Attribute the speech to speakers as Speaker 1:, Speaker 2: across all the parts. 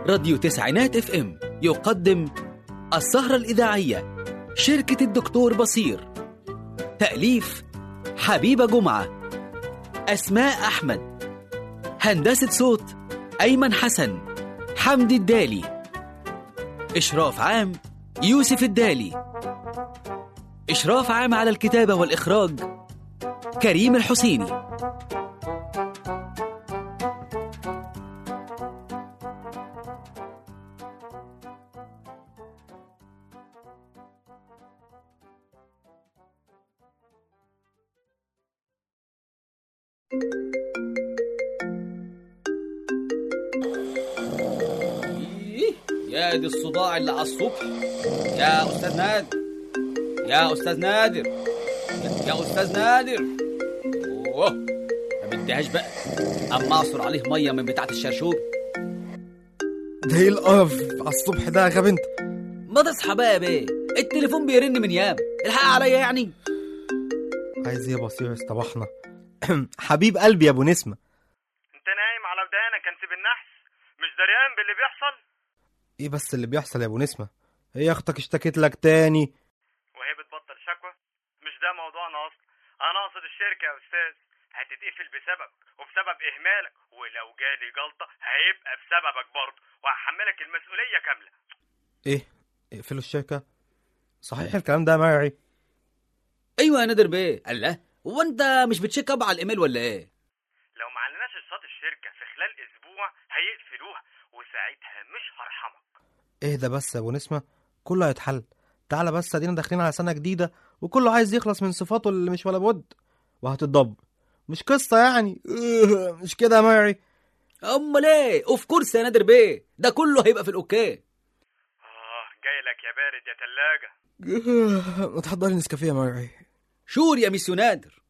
Speaker 1: راديو تسعينات اف ام يقدم السهرة الإذاعية شركة الدكتور بصير تأليف حبيبة جمعة أسماء أحمد هندسة صوت أيمن حسن حمدي الدالي إشراف عام يوسف الدالي إشراف عام على الكتابة والإخراج كريم الحسيني يا دي الصداع اللي على الصبح يا أستاذ نادر يا أستاذ نادر يا أستاذ نادر أوه ما بديهاش بقى أما أعصر عليه مية من بتاعة الشرشوب
Speaker 2: ده ايه القرف على الصبح ده يا غبي انت
Speaker 1: ما تصحى بقى يا بيه التليفون بيرن من يام الحق عليا يعني
Speaker 2: عايز ايه يا بصير اصطبحنا حبيب قلبي يا ابو نسمه
Speaker 3: انت نايم على ودانك انت بالنحس مش دريان باللي بيحصل
Speaker 2: ايه بس اللي بيحصل يا ابو نسمه هي اختك اشتكت لك تاني
Speaker 3: وهي بتبطل شكوى مش ده موضوعنا اصلا انا اقصد الشركه يا استاذ هتتقفل بسببك وبسبب اهمالك ولو جالي جلطه هيبقى بسببك برضه وهحملك المسؤوليه كامله
Speaker 2: ايه اقفلوا الشركه صحيح الكلام ده يا مرعي
Speaker 1: أيوة يا نادر بيه الله هو أنت مش بتشيك أب على الإيميل ولا إيه؟
Speaker 3: لو ما علناش اقساط الشركه في خلال اسبوع هيقفلوها وساعتها مش هرحمك
Speaker 2: اهدى بس يا ابو نسمه كله هيتحل تعالى بس ادينا داخلين على سنه جديده وكله عايز يخلص من صفاته اللي مش ولا بد وهتتضب مش قصه يعني مش كده يا مرعي
Speaker 1: أمال إيه؟ أوف كورس يا نادر بيه ده كله هيبقى في الأوكي
Speaker 3: اه جاي لك يا بارد يا تلاجة
Speaker 2: ما تحضري نسكافيه يا مرعي
Speaker 1: شور يا ميسيو نادر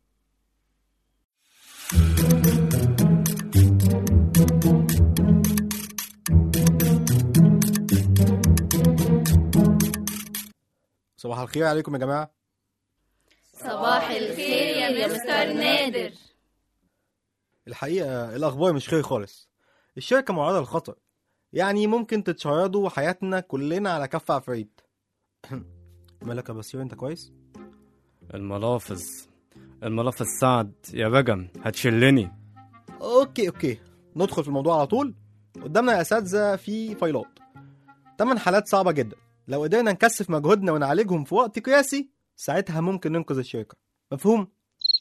Speaker 2: صباح الخير عليكم يا جماعه
Speaker 4: صباح الخير يا مستر نادر
Speaker 2: الحقيقه الاخبار مش خير خالص الشركه معرضه للخطر يعني ممكن تتشردوا حياتنا كلنا على كف عفريت مالك يا بصير انت كويس
Speaker 5: الملافظ الملافظ سعد يا بجم هتشلني
Speaker 2: اوكي اوكي ندخل في الموضوع على طول قدامنا يا اساتذه في فايلات تمن حالات صعبه جدا لو قدرنا نكثف مجهودنا ونعالجهم في وقت قياسي ساعتها ممكن ننقذ الشركه مفهوم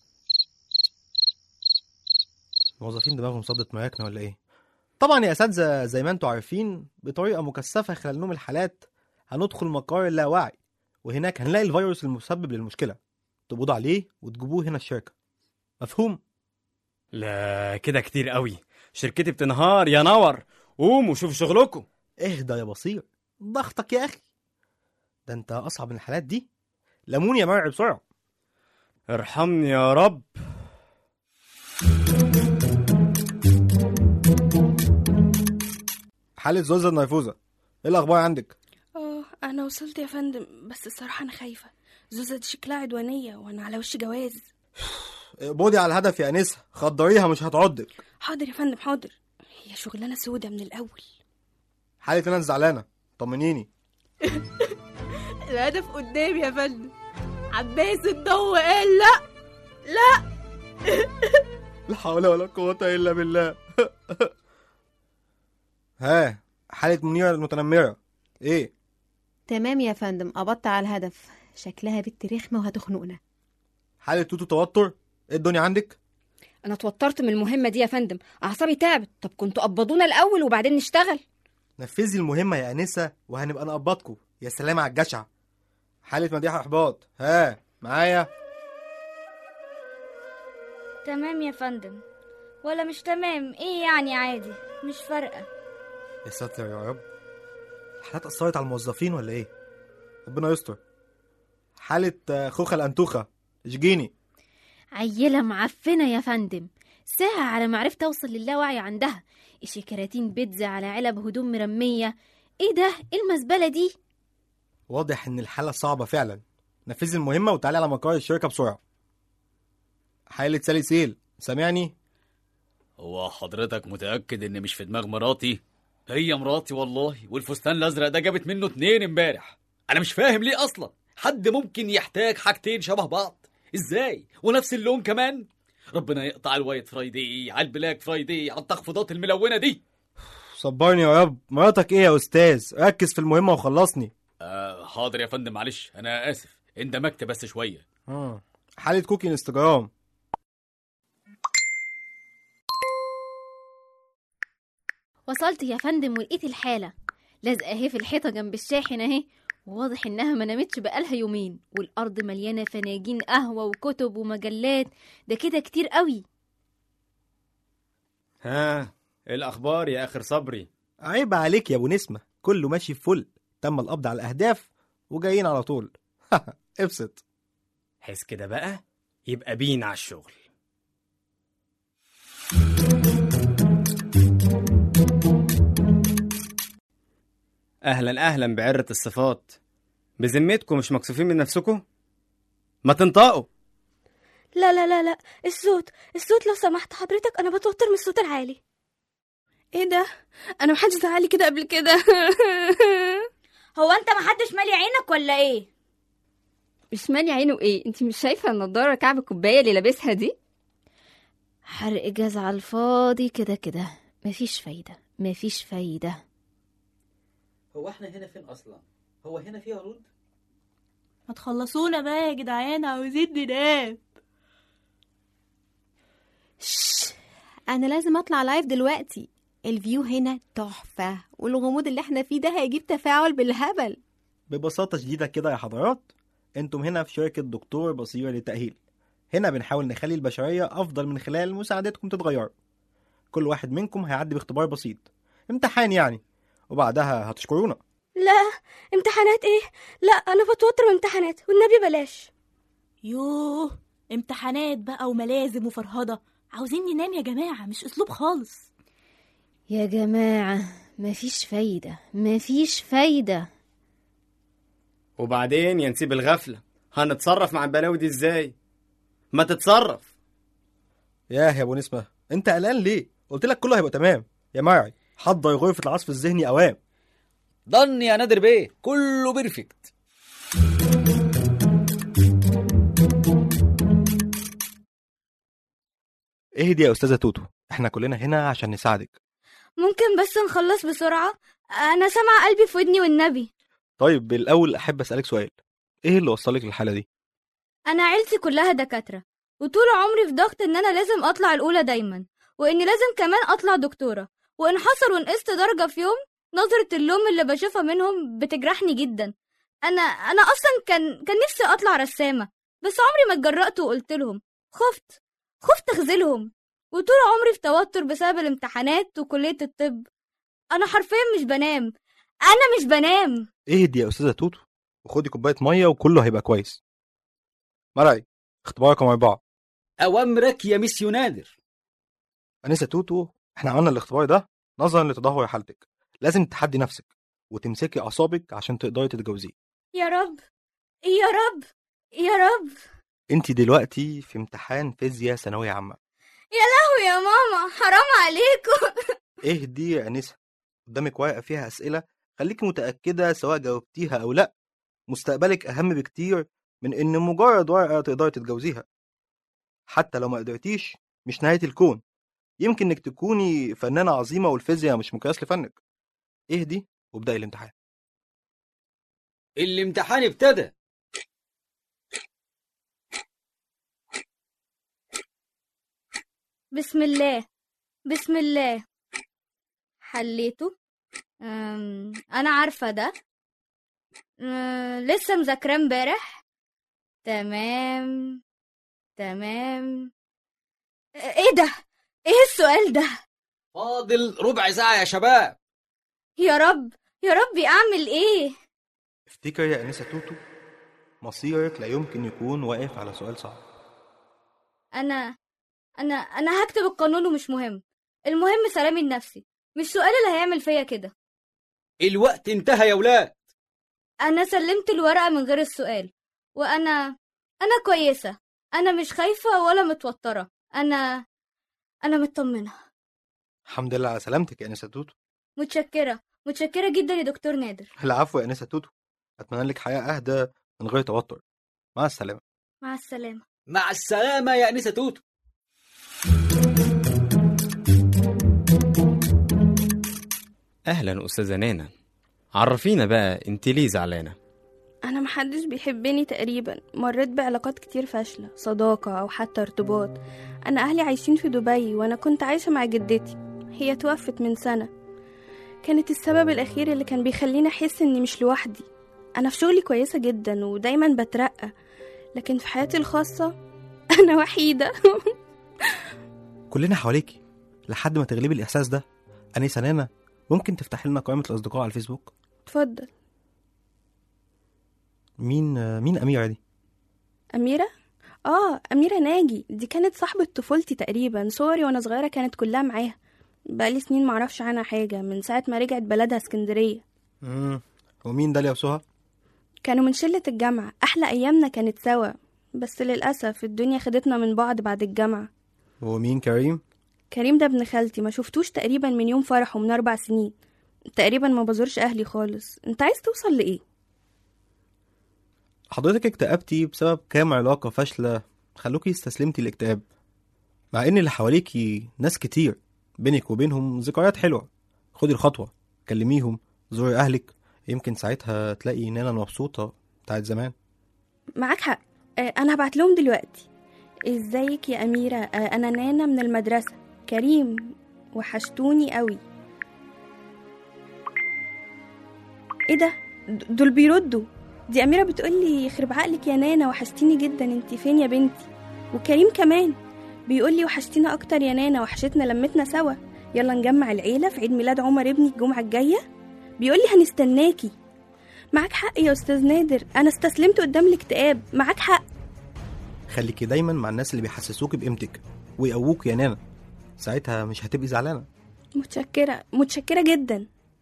Speaker 2: الموظفين دماغهم صدت مراكنا ولا ايه طبعا يا اساتذه زي ما انتم عارفين بطريقه مكثفه خلال نوم الحالات هندخل مقر اللاوعي وهناك هنلاقي الفيروس المسبب للمشكله تقبضوا عليه وتجيبوه هنا الشركه مفهوم
Speaker 5: لا كده كتير قوي شركتي بتنهار يا نور قوموا شوفوا شغلكم
Speaker 2: اهدى يا بصير ضغطك يا اخي ده انت اصعب من الحالات دي لموني يا مرعي بسرعه
Speaker 5: ارحمني يا رب
Speaker 2: حاله زوزة النيفوزه ايه الاخبار عندك
Speaker 6: اه انا وصلت يا فندم بس الصراحه انا خايفه زوزة دي شكلها عدوانيه وانا على وش جواز
Speaker 2: بودي على الهدف يا انسه خضريها مش هتعضك
Speaker 6: حاضر يا فندم حاضر هي شغلانه سودة من الاول
Speaker 2: حالة انا زعلانه طمنيني
Speaker 6: الهدف قدامي يا فندم عباس الضوء قال لا
Speaker 2: لا حول ولا قوه الا بالله ها حاله منيره المتنمره ايه
Speaker 4: تمام يا فندم قبضت على الهدف شكلها بنت رخمة وهتخنقنا
Speaker 2: حاله توتو توتر ايه الدنيا عندك
Speaker 7: انا اتوترت من المهمه دي يا فندم اعصابي تعبت طب كنتوا قبضونا الاول وبعدين نشتغل
Speaker 2: نفذي المهمه يا انسه وهنبقى نقبضكم يا سلام على الجشع حاله مديحه احباط ها معايا
Speaker 8: تمام يا فندم ولا مش تمام ايه يعني عادي مش فارقة
Speaker 2: يا ساتر يا رب الحالات اثرت على الموظفين ولا ايه ربنا يستر حاله آه، خوخه الانتوخه اشجيني
Speaker 9: عيلة معفنة يا فندم ساعة على ما عرفت أوصل للاوعي عندها إشي كراتين بيتزا على علب هدوم مرمية إيه ده؟ إيه المزبلة دي؟
Speaker 2: واضح ان الحاله صعبه فعلا نفذي المهمه وتعالي على مقر الشركه بسرعه حاله سالي سيل سامعني
Speaker 1: هو حضرتك متأكد إن مش في دماغ مراتي؟ هي مراتي والله والفستان الازرق ده جابت منه اتنين امبارح انا مش فاهم ليه اصلا حد ممكن يحتاج حاجتين شبه بعض ازاي ونفس اللون كمان ربنا يقطع الوايت فرايدي على البلاك فرايدي على التخفيضات الملونه دي
Speaker 2: صبرني يا رب مراتك ايه يا استاذ ركز في المهمه وخلصني
Speaker 1: آه حاضر يا فندم معلش انا اسف اندمجت بس شويه
Speaker 2: اه حاله كوكي انستجرام
Speaker 9: وصلت يا فندم ولقيت الحالة لازقة اهي في الحيطة جنب الشاحن اهي وواضح انها ما نامتش بقالها يومين والارض مليانة فناجين قهوة وكتب ومجلات ده كده كتير قوي
Speaker 5: ها ايه الاخبار يا اخر صبري
Speaker 2: عيب عليك يا ابو نسمه كله ماشي في فل تم القبض على الاهداف وجايين على طول ابسط
Speaker 5: حس كده بقى يبقى بينا على الشغل اهلا اهلا بعرة الصفات بذمتكم مش مكسوفين من نفسكم ما تنطقوا
Speaker 6: لا لا لا لا الصوت الصوت لو سمحت حضرتك انا بتوتر من الصوت العالي ايه ده انا محدش زعلي كده قبل كده
Speaker 8: هو انت محدش مالي عينك ولا ايه
Speaker 7: مش مالي عينه ايه انت مش شايفه النضاره كعب الكوبايه اللي لابسها دي
Speaker 9: حرق جاز على الفاضي كده كده مفيش فايدة مفيش فايدة
Speaker 1: هو احنا هنا فين اصلا هو هنا فيها رود
Speaker 10: ما تخلصونا بقى يا جدعان عاوزين ننام
Speaker 4: شش انا لازم اطلع لايف دلوقتي الفيو هنا تحفة والغموض اللي احنا فيه ده هيجيب تفاعل بالهبل
Speaker 2: ببساطة شديدة كده يا حضرات انتم هنا في شركة دكتور بصيرة للتأهيل هنا بنحاول نخلي البشرية أفضل من خلال مساعدتكم تتغيروا كل واحد منكم هيعدي باختبار بسيط امتحان يعني وبعدها هتشكرونا
Speaker 6: لا امتحانات ايه لا انا بتوتر من امتحانات والنبي بلاش
Speaker 10: يوه امتحانات بقى وملازم وفرهضة عاوزين ننام يا جماعة مش أسلوب خالص
Speaker 9: يا جماعة مفيش فايدة مفيش فايدة
Speaker 5: وبعدين يا نسيب الغفله هنتصرف مع البلاوي دي ازاي ما تتصرف
Speaker 2: ياه يا ابو نسمة انت قلقان ليه قلت لك كله هيبقى تمام يا مرعي حضر غرفة العصف الذهني اوام
Speaker 1: ضن يا نادر بيه كله بيرفكت
Speaker 2: اهدي يا استاذة توتو احنا كلنا هنا عشان نساعدك
Speaker 6: ممكن بس نخلص بسرعة انا سامعة قلبي في ودني والنبي
Speaker 2: طيب الاول احب اسالك سؤال ايه اللي وصلك للحالة دي
Speaker 6: انا عيلتي كلها دكاترة وطول عمري في ضغط ان انا لازم اطلع الاولى دايما واني لازم كمان اطلع دكتورة وان حصل ونقصت درجة في يوم نظرة اللوم اللي بشوفها منهم بتجرحني جدا انا انا اصلا كان كان نفسي اطلع رسامة بس عمري ما اتجرأت وقلت لهم خفت خفت اخذلهم وطول عمري في توتر بسبب الامتحانات وكلية الطب انا حرفيا مش بنام انا مش بنام
Speaker 2: اهدي يا استاذة توتو وخدي كوباية مية وكله هيبقى كويس مرعي اختبار رقم أربعة
Speaker 1: اوامرك يا ميسيو نادر
Speaker 2: أنسة توتو احنا عملنا الاختبار ده نظرا لتدهور حالتك لازم تحدي نفسك وتمسكي أعصابك عشان تقدري تتجوزيه
Speaker 6: يا رب يا رب يا رب
Speaker 2: انت دلوقتي في امتحان فيزياء ثانوية عامة
Speaker 6: يا لهوي يا ماما حرام عليكم
Speaker 2: اهدي يا أنسة قدامك ورقة فيها أسئلة خليكي متأكدة سواء جاوبتيها أو لأ مستقبلك أهم بكتير من إن مجرد ورقة تقدري تتجوزيها حتى لو ما قدرتيش مش نهاية الكون يمكن إنك تكوني فنانة عظيمة والفيزياء مش مقياس لفنك اهدي وابدأي الامتحان
Speaker 1: الامتحان ابتدى
Speaker 6: بسم الله بسم الله حليته أم... انا عارفه ده أم... لسه مذاكراه امبارح تمام تمام ايه ده ايه السؤال ده
Speaker 1: فاضل ربع ساعة يا شباب
Speaker 6: يا رب يا ربي اعمل ايه
Speaker 2: افتكري يا أنسة توتو مصيرك لا يمكن يكون واقف على سؤال صعب
Speaker 6: انا انا انا هكتب القانون ومش مهم المهم سلامي النفسي مش سؤال اللي هيعمل فيا كده
Speaker 1: الوقت انتهى يا ولاد
Speaker 6: انا سلمت الورقه من غير السؤال وانا انا كويسه انا مش خايفه ولا متوتره انا انا مطمنه
Speaker 2: الحمد لله على سلامتك يا أنسة توتو
Speaker 6: متشكرة متشكرة جدا يا دكتور نادر
Speaker 2: العفو يا انسه توتو اتمنى لك حياه اهدى من غير توتر مع السلامه
Speaker 6: مع السلامة
Speaker 1: مع السلامة يا أنسة توتو
Speaker 5: اهلا استاذه نانا عرفينا بقى انت ليه زعلانه
Speaker 11: أنا محدش بيحبني تقريبا مريت بعلاقات كتير فاشلة صداقة أو حتى ارتباط أنا أهلي عايشين في دبي وأنا كنت عايشة مع جدتي هي توفت من سنة كانت السبب الأخير اللي كان بيخليني أحس إني مش لوحدي أنا في شغلي كويسة جدا ودايما بترقى لكن في حياتي الخاصة أنا وحيدة
Speaker 2: كلنا حواليكي لحد ما تغلبي الاحساس ده انسه نانا ممكن تفتحي لنا قائمه الاصدقاء على الفيسبوك
Speaker 11: اتفضل
Speaker 2: مين مين اميره دي
Speaker 11: أميرة؟ آه أميرة ناجي دي كانت صاحبة طفولتي تقريبا صوري وأنا صغيرة كانت كلها معاها بقالي سنين معرفش عنها حاجة من ساعة ما رجعت بلدها اسكندرية
Speaker 2: امم ومين داليا وسهى
Speaker 11: كانوا من شلة الجامعة أحلى أيامنا كانت سوا بس للأسف الدنيا خدتنا من بعض بعد الجامعة
Speaker 2: ومين كريم
Speaker 11: كريم ده ابن خالتي ما شفتوش تقريبا من يوم فرحه من أربع سنين تقريبا ما بزورش أهلي خالص أنت عايز توصل لإيه؟
Speaker 2: حضرتك اكتئبتي بسبب كام علاقه فاشله خلوكي استسلمتي الاكتئاب مع ان اللي حواليكي ناس كتير بينك وبينهم ذكريات حلوه خدي الخطوه كلميهم زوري اهلك يمكن ساعتها تلاقي نانا مبسوطه بتاعت زمان
Speaker 11: معاك حق آه، أنا هبعت لهم دلوقتي ازيك يا أميرة آه، أنا نانا من المدرسة كريم وحشتوني قوي ايه ده د- دول بيردوا دي أميرة بتقولي يخرب عقلك يا نانا وحشتيني جدا انت فين يا بنتي وكريم كمان بيقولي وحشتينا أكتر يا نانا وحشتنا لمتنا سوا يلا نجمع العيلة في عيد ميلاد عمر ابني الجمعة الجاية بيقولي هنستناكي معاك حق يا أستاذ نادر أنا استسلمت قدام الاكتئاب معاك حق
Speaker 2: خليكي دايما مع الناس اللي بيحسسوكي بقيمتك ويقووك يا نانا ساعتها مش هتبقي زعلانه
Speaker 11: متشكرة متشكرة جدا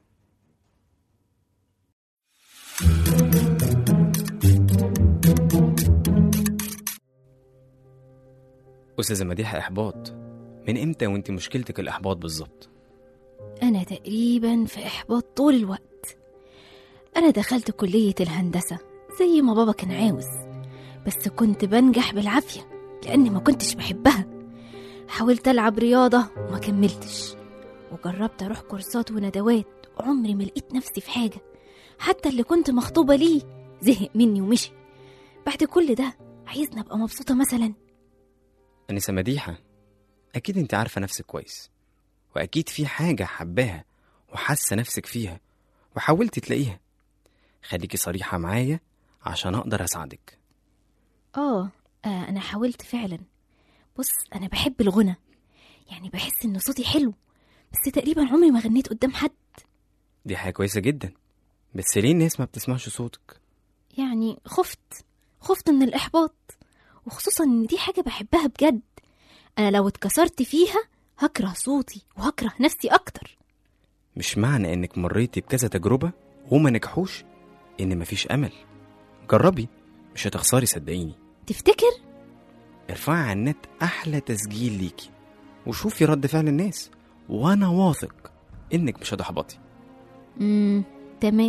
Speaker 5: استاذه مديحه احباط من امتى وانت مشكلتك الاحباط بالظبط
Speaker 9: أنا تقريبا في إحباط طول الوقت أنا دخلت كلية الهندسة زي ما بابا كان عاوز بس كنت بنجح بالعافية لأني ما كنتش بحبها حاولت ألعب رياضة وما كملتش وجربت أروح كورسات وندوات وعمري ما لقيت نفسي في حاجة حتى اللي كنت مخطوبة ليه زهق مني ومشي بعد كل ده عايزني أبقى مبسوطة مثلا
Speaker 5: انسه مديحه اكيد انت عارفه نفسك كويس واكيد في حاجه حباها وحاسه نفسك فيها وحاولتي تلاقيها خليكي صريحه معايا عشان اقدر اساعدك
Speaker 9: آه آه، أنا حاولت فعلا بص أنا بحب الغنى يعني بحس إن صوتي حلو بس تقريبا عمري ما غنيت قدام حد
Speaker 5: دي حاجه كويسه جدا بس ليه الناس ما بتسمعش صوتك
Speaker 9: يعني خفت خفت من الإحباط وخصوصا إن دي حاجة بحبها بجد أنا لو اتكسرت فيها هكره صوتي وهكره نفسي أكتر
Speaker 5: مش معنى انك مريتي بكذا تجربه وما نجحوش ان مفيش امل جربي مش هتخسري صدقيني
Speaker 9: تفتكر؟
Speaker 5: ارفعي على النت احلى تسجيل ليكي وشوفي رد فعل الناس وانا واثق انك مش هتحبطي
Speaker 9: امم تمام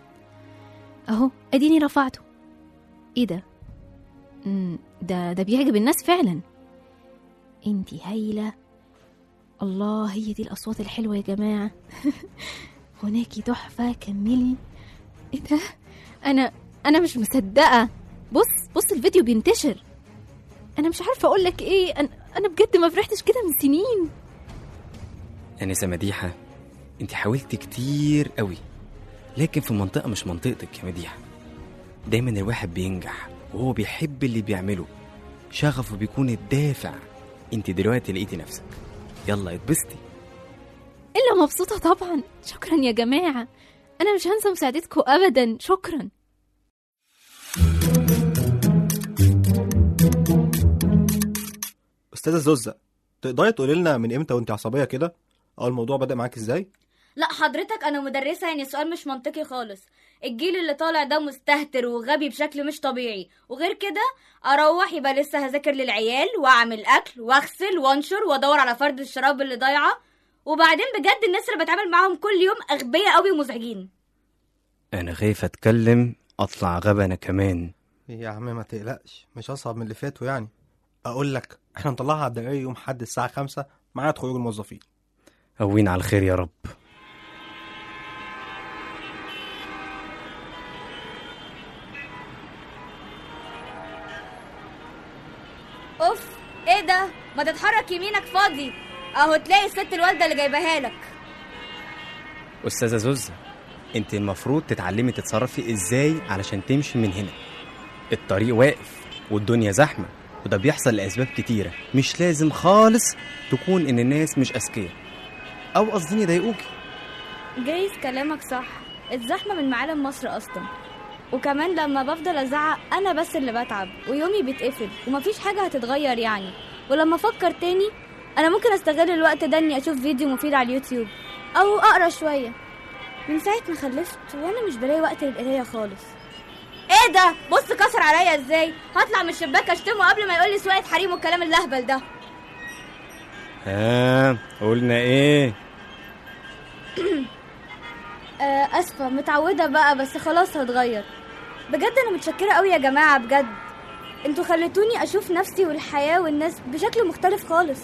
Speaker 9: أهو أديني رفعته إيه ده؟ مم، ده ده بيعجب الناس فعلا انتي هايلة الله هي دي الأصوات الحلوة يا جماعة هناكي تحفة كملي ايه ده أنا أنا مش مصدقة بص بص الفيديو بينتشر أنا مش عارفة أقولك إيه أنا, أنا بجد ما فرحتش كده من سنين
Speaker 5: انسه مديحه انت حاولتي كتير قوي لكن في منطقه مش منطقتك يا مديحه دايما الواحد بينجح وهو بيحب اللي بيعمله شغفه بيكون الدافع انت دلوقتي لقيتي نفسك يلا اتبسطي
Speaker 9: إلا مبسوطة طبعا شكرا يا جماعة أنا مش هنسى مساعدتكم أبدا شكرا
Speaker 2: استاذه زوزة تقدري تقولي لنا من امتى وانت عصبيه كده اه الموضوع بدا معاك ازاي
Speaker 8: لا حضرتك انا مدرسه يعني السؤال مش منطقي خالص الجيل اللي طالع ده مستهتر وغبي بشكل مش طبيعي وغير كده اروح يبقى لسه هذاكر للعيال واعمل اكل واغسل وانشر وادور على فرد الشراب اللي ضايعه وبعدين بجد الناس اللي بتعامل معاهم كل يوم اغبياء قوي ومزعجين
Speaker 5: انا خايف اتكلم اطلع غبا انا كمان
Speaker 2: يا عم ما تقلقش مش اصعب من اللي فاتوا يعني اقول لك احنا نطلعها على الدائري يوم حد الساعه 5 ميعاد خروج الموظفين
Speaker 5: قوينا على الخير يا رب
Speaker 8: اوف ايه ده ما تتحرك يمينك فاضي اهو تلاقي الست الوالده اللي جايباها لك
Speaker 5: استاذه زوزة انت المفروض تتعلمي تتصرفي ازاي علشان تمشي من هنا الطريق واقف والدنيا زحمه وده بيحصل لاسباب كتيره مش لازم خالص تكون ان الناس مش اذكياء او قاصدين يضايقوكي
Speaker 8: جايز كلامك صح الزحمه من معالم مصر اصلا وكمان لما بفضل ازعق انا بس اللي بتعب ويومي بيتقفل ومفيش حاجه هتتغير يعني ولما افكر تاني انا ممكن استغل الوقت ده اني اشوف فيديو مفيد على اليوتيوب او اقرا شويه من ساعه ما خلفت وانا مش بلاقي وقت للقرايه خالص ايه ده بص كسر عليا ازاي هطلع من الشباك اشتمه قبل ما يقول لي سواقه حريم والكلام اللهبل ده
Speaker 5: ها قلنا ايه
Speaker 8: آه، اسفه متعوده بقى بس خلاص هتغير بجد انا متشكره قوي يا جماعه بجد انتوا خليتوني اشوف نفسي والحياه والناس بشكل مختلف خالص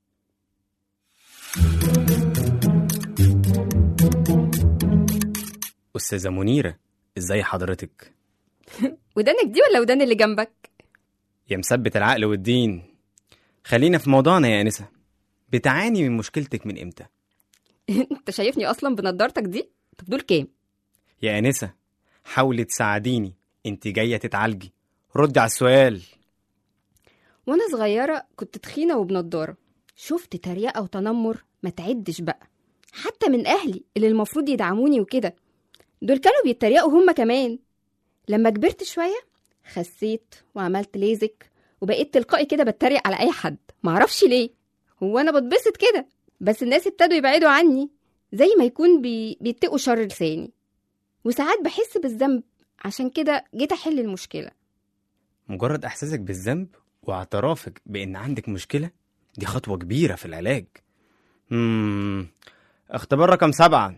Speaker 5: استاذه منيره ازاي حضرتك
Speaker 7: ودانك دي ولا ودان اللي جنبك
Speaker 5: يا مثبت العقل والدين خلينا في موضوعنا يا انسه بتعاني من مشكلتك من امتى
Speaker 7: انت شايفني اصلا بنضارتك دي طب دول كام
Speaker 5: يا انسه حاولي تساعديني انت جايه تتعالجي ردي على السؤال
Speaker 7: وانا صغيره كنت تخينه وبنضاره شفت تريقه وتنمر ما تعدش بقى حتى من اهلي اللي المفروض يدعموني وكده دول كانوا بيتريقوا هما كمان لما كبرت شويه خسيت وعملت ليزك وبقيت تلقائي كده بتريق على اي حد معرفش ليه هو انا بتبسط كده بس الناس ابتدوا يبعدوا عني زي ما يكون بي... بيتقوا شر لساني وساعات بحس بالذنب عشان كده جيت احل المشكله
Speaker 5: مجرد احساسك بالذنب واعترافك بان عندك مشكله دي خطوه كبيره في العلاج امم اختبار رقم سبعة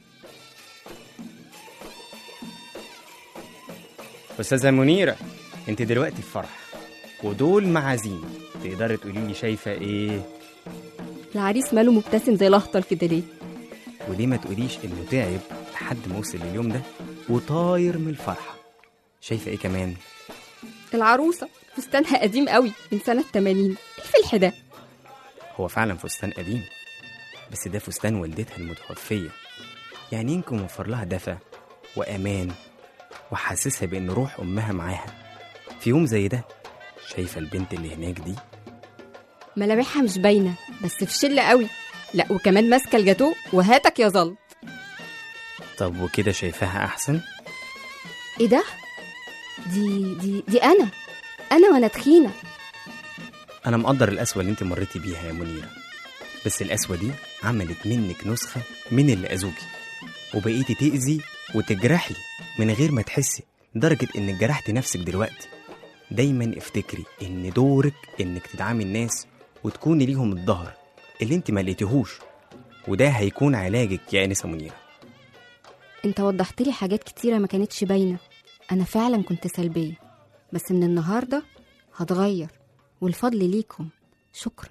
Speaker 5: أستاذة منيرة أنت دلوقتي في فرح ودول معازيم تقدري تقولي لي شايفة إيه
Speaker 7: العريس ماله مبتسم زي الاهطل كده ليه
Speaker 5: وليه ما تقوليش إنه تعب لحد ما وصل لليوم ده وطاير من الفرحة شايفة إيه كمان
Speaker 7: العروسه فستانها قديم قوي من سنه 80 ايه الفلح ده
Speaker 5: هو فعلا فستان قديم بس ده فستان والدتها المتوفية يعني يمكن موفر لها دفى وأمان وحسسها بإن روح أمها معاها في يوم زي ده شايفة البنت اللي هناك دي
Speaker 7: ملامحها مش باينه بس في شله قوي لا وكمان ماسكه الجاتو وهاتك يا ظل
Speaker 5: طب وكده شايفاها أحسن
Speaker 7: ايه ده دي دي دي انا انا وانا تخينه
Speaker 5: أنا مقدر القسوة اللي أنت مريتي بيها يا منيرة بس القسوة دي عملت منك نسخة من اللي أذوكي وبقيتي تأذي وتجرحي من غير ما تحسي لدرجة إنك جرحتي نفسك دلوقتي دايما افتكري إن دورك إنك تدعمي الناس وتكوني ليهم الظهر اللي أنت ما لقيتيهوش وده هيكون علاجك يا أنسة منيرة
Speaker 7: انت وضحت لي حاجات كتيره ما كانتش باينه انا فعلا كنت سلبيه بس من النهارده هتغير والفضل ليكم شكرا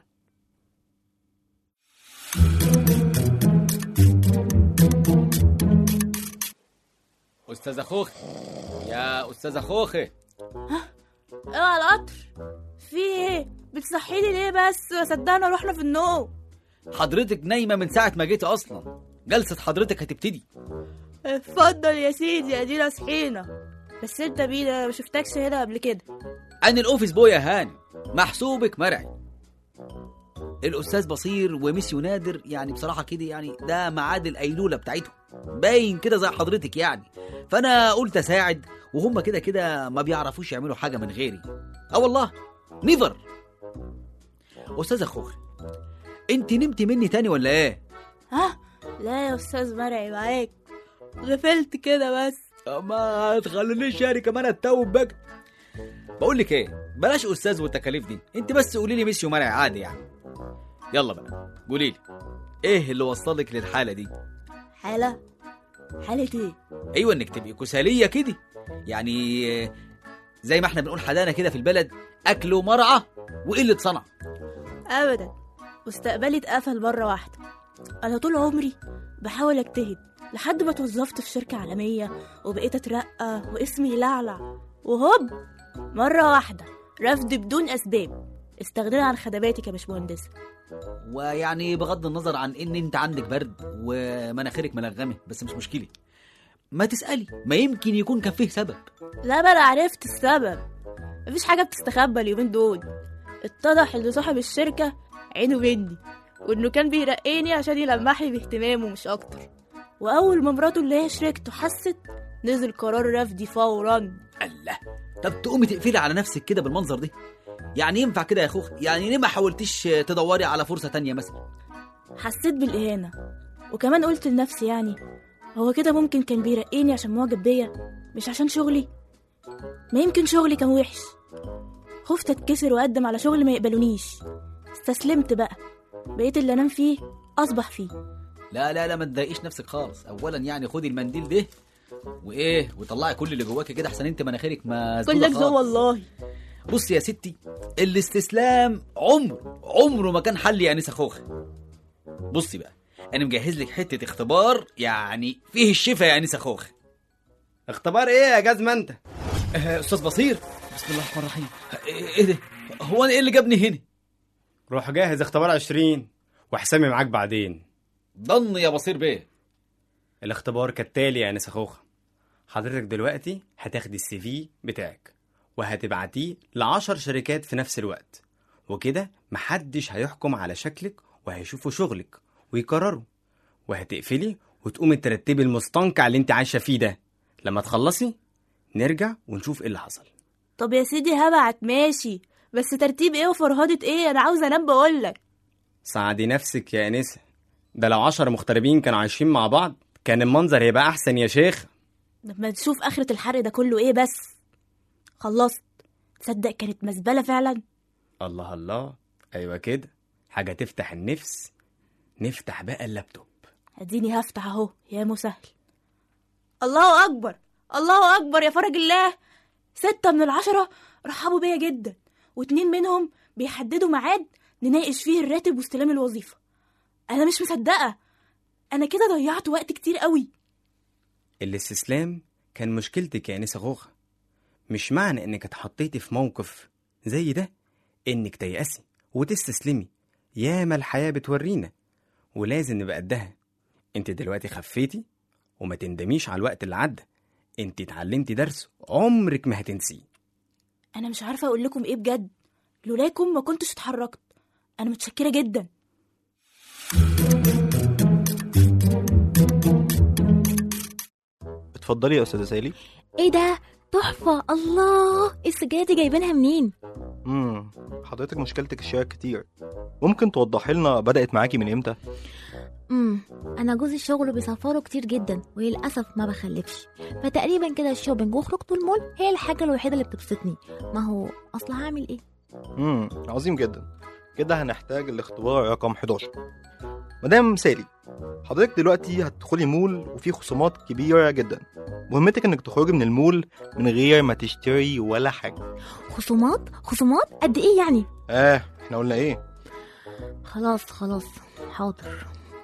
Speaker 1: استاذ خوخي يا استاذ خوخي
Speaker 10: اوعى القطر في ايه بتصحيني ليه بس صدقنا رحنا في النوم
Speaker 1: حضرتك نايمه من ساعه ما جيت اصلا جلسه حضرتك هتبتدي
Speaker 10: اتفضل يا سيدي ادينا صحينا بس انت مين انا ما شفتكش هنا قبل كده
Speaker 1: انا الاوفيس بوي يا هاني محسوبك مرعي الاستاذ بصير وميسيو نادر يعني بصراحه كده يعني ده ميعاد القيلوله بتاعتهم باين كده زي حضرتك يعني فانا قلت اساعد وهم كده كده ما بيعرفوش يعملوا حاجه من غيري اه والله نيفر استاذ خوخي انت نمتي مني تاني ولا ايه
Speaker 10: ها لا يا استاذ مرعي معاك غفلت كده بس
Speaker 1: ما تخلينيش يعني كمان اتوب بقى بقول لك ايه بلاش استاذ والتكاليف دي انت بس قولي لي ميسيو مرعي عادي يعني يلا بقى قولي لي ايه اللي وصلك للحاله دي
Speaker 10: حالة حالة ايه
Speaker 1: ايوه انك تبقي كساليه كده يعني آه، زي ما احنا بنقول حدانا كده في البلد اكل ومرعى وقله صنع
Speaker 10: ابدا مستقبلي اتقفل مرة واحدة انا طول عمري بحاول اجتهد لحد ما توظفت في شركة عالمية وبقيت اترقى واسمي يلعلع وهوب مرة واحدة رفض بدون اسباب استغنينا عن خدماتك يا باشمهندسة
Speaker 1: ويعني بغض النظر عن ان انت عندك برد ومناخيرك ملغمه بس مش مشكله ما تسالي ما يمكن يكون كان فيه سبب
Speaker 10: لا ما انا عرفت السبب مفيش حاجة بتستخبى اليومين دول اتضح ان صاحب الشركة عينه مني وانه كان بيرقيني عشان يلمحني باهتمامه مش اكتر واول ما مراته اللي هي شريكته حست نزل قرار رفضي فورا
Speaker 1: الله طب تقومي تقفلي على نفسك كده بالمنظر ده يعني ينفع كده يا خوخ يعني ليه ما حاولتيش تدوري على فرصه تانية مثلا
Speaker 10: حسيت بالإهانة وكمان قلت لنفسي يعني هو كده ممكن كان بيرقيني عشان معجب بيا مش عشان شغلي ما يمكن شغلي كان وحش خفت اتكسر واقدم على شغل ما يقبلونيش استسلمت بقى بقيت اللي انام فيه اصبح فيه
Speaker 1: لا لا لا ما تضايقيش نفسك خالص اولا يعني خدي المنديل ده وايه وطلعي كل اللي جواكي كده احسن انت مناخيرك ما
Speaker 10: كلك ذو والله
Speaker 1: بصي يا ستي الاستسلام عمره عمره ما كان حل يا انسه خوخه بصي بقى انا مجهز لك حته اختبار يعني فيه الشفا يا انسه خوخه
Speaker 12: اختبار ايه يا جزمة انت
Speaker 1: آه، استاذ بصير بسم الله الرحمن الرحيم ايه ده هو انا ايه اللي جابني هنا
Speaker 12: روح جاهز اختبار عشرين وحسامي معاك بعدين
Speaker 1: ضن يا بصير بيه
Speaker 12: الاختبار كالتالي يا انسه خوخه حضرتك دلوقتي هتاخدي السي في بتاعك وهتبعتيه لعشر شركات في نفس الوقت وكده محدش هيحكم على شكلك وهيشوفوا شغلك ويقرروا وهتقفلي وتقومي ترتبي المستنقع اللي انت عايشه فيه ده لما تخلصي نرجع ونشوف ايه اللي حصل
Speaker 10: طب يا سيدي هبعت ماشي بس ترتيب ايه وفرهدة ايه انا عاوزه انام بقولك
Speaker 12: ساعدي نفسك يا انسه ده لو عشر مغتربين كانوا عايشين مع بعض كان المنظر هيبقى احسن يا شيخ
Speaker 10: لما تشوف اخرة الحرق ده كله ايه بس خلصت تصدق كانت مزبلة فعلا
Speaker 12: الله الله ايوه كده حاجه تفتح النفس نفتح بقى اللابتوب
Speaker 10: اديني هفتح اهو يا مسهل الله اكبر الله اكبر يا فرج الله ستة من العشرة رحبوا بيا جدا واتنين منهم بيحددوا ميعاد نناقش فيه الراتب واستلام الوظيفة انا مش مصدقة انا كده ضيعت وقت كتير قوي
Speaker 12: الاستسلام كان مشكلتك يا انسه غوخه مش معنى انك اتحطيتي في موقف زي ده انك تيأسي وتستسلمي ياما الحياه بتورينا ولازم نبقى قدها انت دلوقتي خفيتي وما تندميش على الوقت اللي عدى انت اتعلمتي درس عمرك ما هتنسيه
Speaker 10: انا مش عارفة اقول لكم ايه بجد لولاكم ما كنتش اتحركت انا متشكرة جدا
Speaker 2: اتفضلي يا استاذه سالي
Speaker 9: ايه ده تحفة الله إيه السجادة دي جايبينها منين
Speaker 2: امم حضرتك مشكلتك الشياك كتير ممكن توضحي لنا بدأت معاكي من امتى
Speaker 9: امم انا جوزي الشغل بيسافروا كتير جدا وللاسف ما بخلفش فتقريبا كده الشوبينج وخروجته المول هي الحاجه الوحيده اللي بتبسطني ما هو اصل هعمل ايه
Speaker 2: امم عظيم جدا كده هنحتاج الاختبار رقم 11 مدام سالي حضرتك دلوقتي هتدخلي مول وفي خصومات كبيرة جدا مهمتك انك تخرجي من المول من غير ما تشتري ولا حاجة
Speaker 9: خصومات خصومات قد ايه يعني
Speaker 2: اه احنا قلنا ايه
Speaker 9: خلاص خلاص حاضر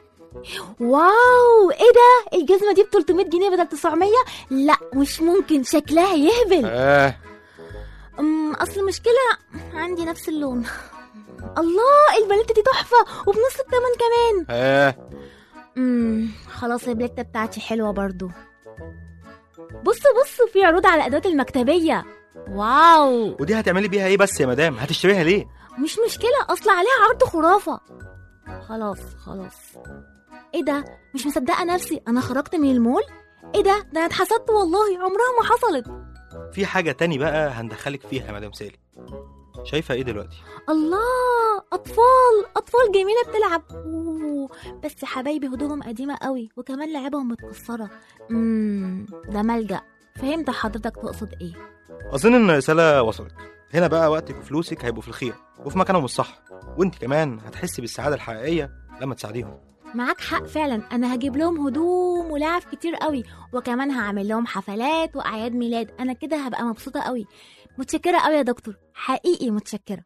Speaker 9: واو ايه ده الجزمه دي ب 300 جنيه بدل 900 لا مش ممكن شكلها يهبل
Speaker 2: اه
Speaker 9: أم اصل المشكله عندي نفس اللون الله البليته دي تحفه وبنص الثمن كمان
Speaker 2: اه
Speaker 9: امم خلاص البليته بتاعتي حلوه برضو بصوا بصوا في عروض على الادوات المكتبيه واو
Speaker 2: ودي هتعملي بيها ايه بس يا مدام هتشتريها ليه
Speaker 9: مش مشكله اصل عليها عرض خرافه خلاص خلاص ايه ده مش مصدقه نفسي انا خرجت من المول ايه ده ده انا اتحسدت والله عمرها ما حصلت
Speaker 2: في حاجة تاني بقى هندخلك فيها يا مدام سالي شايفة ايه دلوقتي
Speaker 9: الله اطفال اطفال جميله بتلعب أوه. بس حبايبي هدومهم قديمه قوي وكمان لعبهم متكسره امم ده ملجأ فهمت حضرتك تقصد ايه
Speaker 2: اظن ان الرسالة وصلت هنا بقى وقتك وفلوسك هيبقوا في الخير وفي مكانهم الصح وانت كمان هتحسي بالسعادة الحقيقية لما تساعديهم
Speaker 9: معاك حق فعلا انا هجيب لهم هدوم ولعب كتير قوي وكمان هعمل لهم حفلات واعياد ميلاد انا كده هبقى مبسوطه قوي متشكره قوي يا دكتور حقيقي متشكره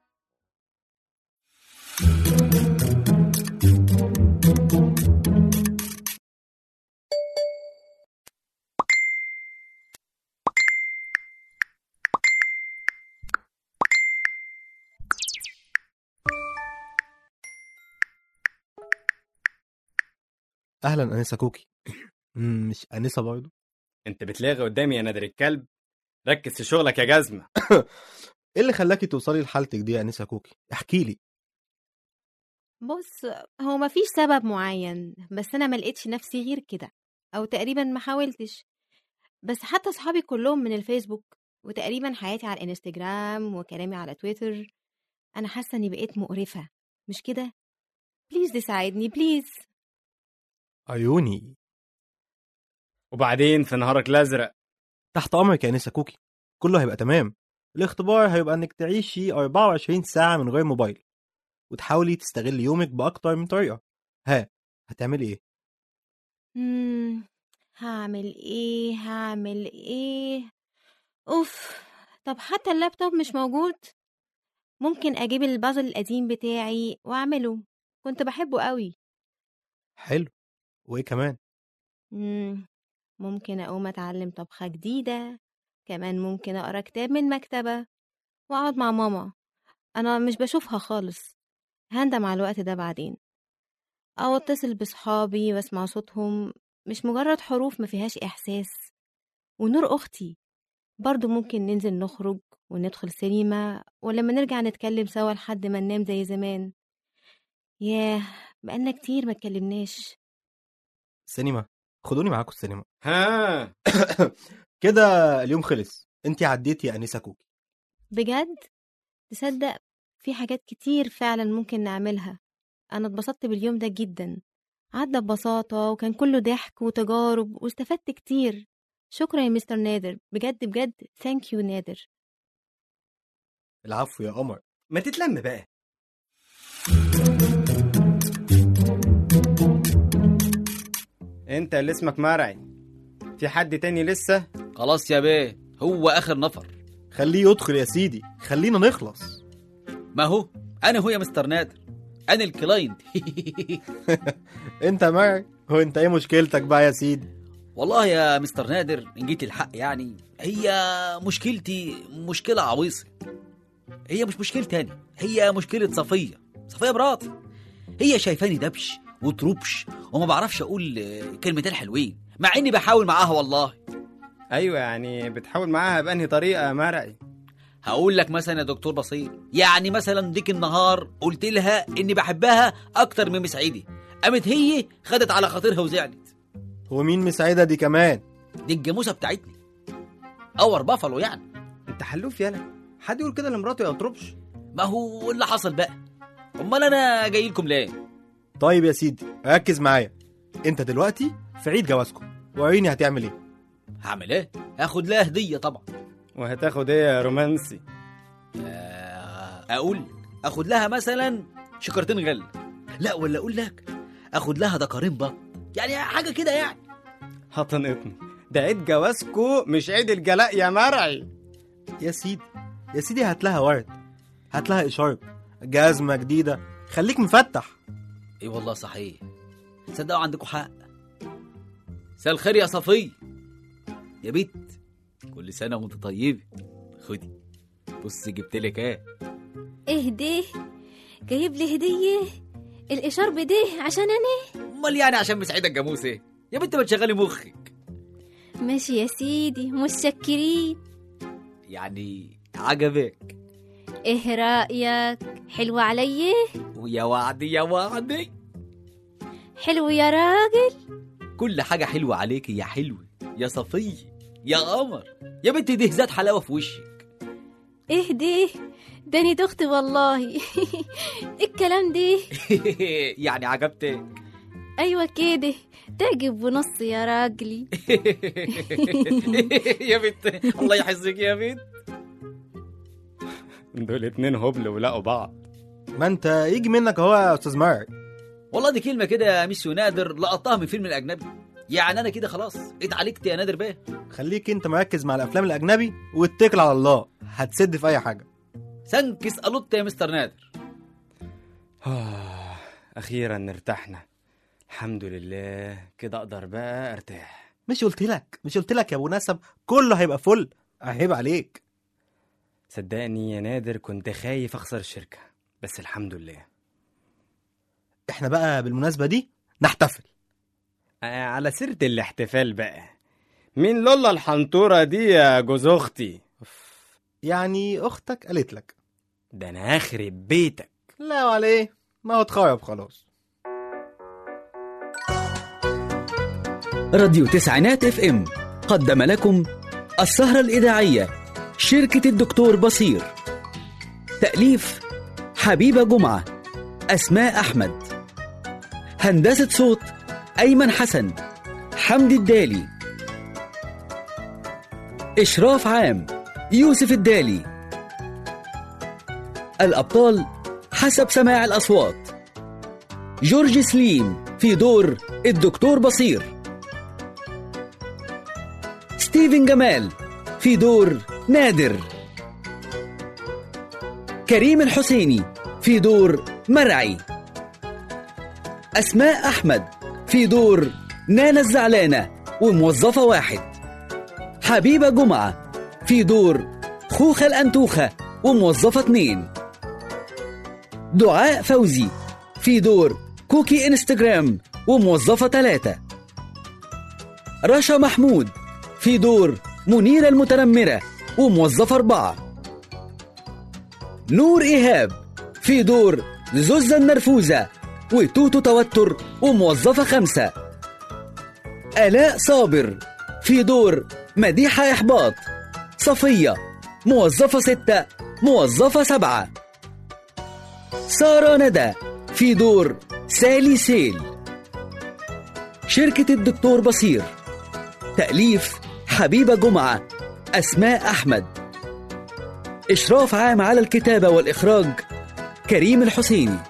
Speaker 2: اهلا انسه كوكي مم، مش انسه برضه
Speaker 12: انت بتلاغي قدامي يا نادر الكلب ركز في شغلك يا جزمه
Speaker 2: ايه اللي خلاكي توصلي لحالتك دي يا انسه كوكي احكي لي
Speaker 4: بص هو مفيش سبب معين بس انا ما لقيتش نفسي غير كده او تقريبا ما حاولتش بس حتى صحابي كلهم من الفيسبوك وتقريبا حياتي على الانستجرام وكلامي على تويتر انا حاسه اني بقيت مقرفه مش كده بليز تساعدني بليز
Speaker 2: عيوني
Speaker 12: وبعدين في نهارك الازرق
Speaker 2: تحت امرك يا انسه كوكي كله هيبقى تمام الاختبار هيبقى انك تعيشي 24 ساعه من غير موبايل وتحاولي تستغلي يومك باكتر من طريقه ها هتعملي ايه
Speaker 4: مم. هعمل ايه هعمل ايه اوف طب حتى اللابتوب مش موجود ممكن اجيب البازل القديم بتاعي واعمله كنت بحبه قوي
Speaker 2: حلو وايه كمان
Speaker 4: مم. ممكن اقوم اتعلم طبخة جديدة كمان ممكن اقرا كتاب من مكتبة واقعد مع ماما انا مش بشوفها خالص هندم على الوقت ده بعدين او اتصل بصحابي واسمع صوتهم مش مجرد حروف ما فيهاش احساس ونور اختي برضو ممكن ننزل نخرج وندخل سينما ولما نرجع نتكلم سوا لحد ما ننام زي زمان ياه بقالنا كتير ما اتكلمناش
Speaker 2: سينما خدوني معاكم السينما
Speaker 12: ها
Speaker 2: كده اليوم خلص انتي عديتي يا انسه كوكي
Speaker 4: بجد تصدق في حاجات كتير فعلا ممكن نعملها انا اتبسطت باليوم ده جدا عدى ببساطة وكان كله ضحك وتجارب واستفدت كتير شكرا يا مستر نادر بجد بجد ثانك يو نادر
Speaker 2: العفو يا قمر
Speaker 12: ما تتلم بقى انت اللي اسمك مرعي في حد تاني لسه
Speaker 1: خلاص يا بيه هو اخر نفر
Speaker 2: خليه يدخل يا سيدي خلينا نخلص
Speaker 1: ما هو انا هو يا مستر نادر انا الكلاينت
Speaker 2: انت مرعي هو انت ايه مشكلتك بقى يا سيدي
Speaker 1: والله يا مستر نادر ان جيت الحق يعني هي مشكلتي مشكله عويصه هي مش مشكلة تاني هي مشكلة صفية صفية مراتي هي شايفاني دبش وتروبش وما بعرفش اقول آه، كلمتين حلوين مع اني بحاول معاها والله
Speaker 12: ايوه يعني بتحاول معاها بانهي طريقه يا مرعي
Speaker 1: هقول لك مثلا يا دكتور بصير يعني مثلا ديك النهار قلت لها اني بحبها اكتر من مسعيدي قامت هي خدت على خاطرها وزعلت
Speaker 2: هو مين مسعدة دي كمان
Speaker 1: دي الجاموسه بتاعتني اور بافلو يعني
Speaker 12: انت حلوف يالا حد يقول كده لمراته يا طربش
Speaker 1: ما هو اللي حصل بقى امال انا جاي لكم ليه
Speaker 2: طيب يا سيدي ركز معايا انت دلوقتي في عيد جوازكم وريني هتعمل ايه
Speaker 1: هعمل ايه هاخد لها هديه طبعا
Speaker 12: وهتاخد ايه يا رومانسي
Speaker 1: آه، اقول اخد لها مثلا شكرتين غل لا ولا اقول لك اخد لها دكارين بط يعني حاجه كده يعني
Speaker 12: هتنقطني ده عيد جوازكو مش عيد الجلاء يا مرعي
Speaker 2: يا سيدي يا سيدي هات لها ورد هات لها اشارب جزمه جديده خليك مفتح
Speaker 1: ايه والله صحيح صدقوا عندكم حق مساء الخير يا صفية يا بيت كل سنة وانت طيبة خدي بص جبت لك ايه
Speaker 9: اهديه جايب لي هدية الإشارب ده عشان أنا
Speaker 1: امال يعني عشان مسعيدة الجاموس ايه يا بنت ما تشغلي مخك
Speaker 9: ماشي يا سيدي متشكرين
Speaker 1: يعني عجبك
Speaker 9: ايه رأيك حلو عليا
Speaker 1: ويا وعدي يا وعدي
Speaker 9: حلو يا راجل
Speaker 1: كل حاجة حلوة عليك يا حلوة يا صفية يا قمر يا بنت دي زاد حلاوة في وشك
Speaker 9: اهديه داني دخت والله إيه الكلام ده
Speaker 1: يعني عجبتك
Speaker 9: ايوه كده تعجب ونص يا راجلي
Speaker 1: يا بنت الله يحفظك يا بنت
Speaker 12: دول اتنين هبل ولقوا بعض
Speaker 2: ما انت يجي منك اهو يا استاذ مرعي
Speaker 1: والله دي كلمه كده يا ميسيو نادر لقطتها من فيلم الاجنبي يعني انا كده خلاص اتعالجت يا نادر بيه
Speaker 2: خليك انت مركز مع الافلام الاجنبي واتكل على الله هتسد في اي حاجه
Speaker 1: سانكس الوت يا مستر نادر
Speaker 12: آه، أخيرا ارتحنا الحمد لله كده أقدر بقى أرتاح
Speaker 2: مش قلت لك مش قلت لك يا ابو نسب كله هيبقى فل عيب عليك
Speaker 12: صدقني يا نادر كنت خايف أخسر الشركة بس الحمد لله
Speaker 2: احنا بقى بالمناسبه دي نحتفل
Speaker 12: آه، على سيرة الاحتفال بقى مين لولا الحنطورة دي يا جوز أختي
Speaker 2: يعني اختك قالت لك
Speaker 12: ده أنا هخرب بيتك
Speaker 2: لا وعلى ايه ما هو اتخرب خلاص
Speaker 13: راديو تسعينات اف ام قدم لكم السهرة الإذاعية شركة الدكتور بصير تأليف حبيبة جمعة أسماء أحمد هندسة صوت أيمن حسن حمدي الدالي إشراف عام يوسف الدالي الأبطال حسب سماع الأصوات جورج سليم في دور الدكتور بصير ستيفن جمال في دور نادر كريم الحسيني في دور مرعي أسماء أحمد في دور نانا الزعلانة وموظفة واحد حبيبة جمعة في دور خوخة الأنتوخة وموظفة اتنين دعاء فوزي في دور كوكي انستجرام وموظفة تلاتة رشا محمود في دور منيرة المتنمرة وموظفة أربعة نور إيهاب في دور زوزة النرفوزة وتوتو توتر وموظفة خمسة آلاء صابر في دور مديحة إحباط صفية موظفة ستة موظفة سبعة سارة ندى في دور سالي سيل شركة الدكتور بصير تأليف حبيبة جمعة أسماء أحمد إشراف عام على الكتابة والإخراج كريم الحسيني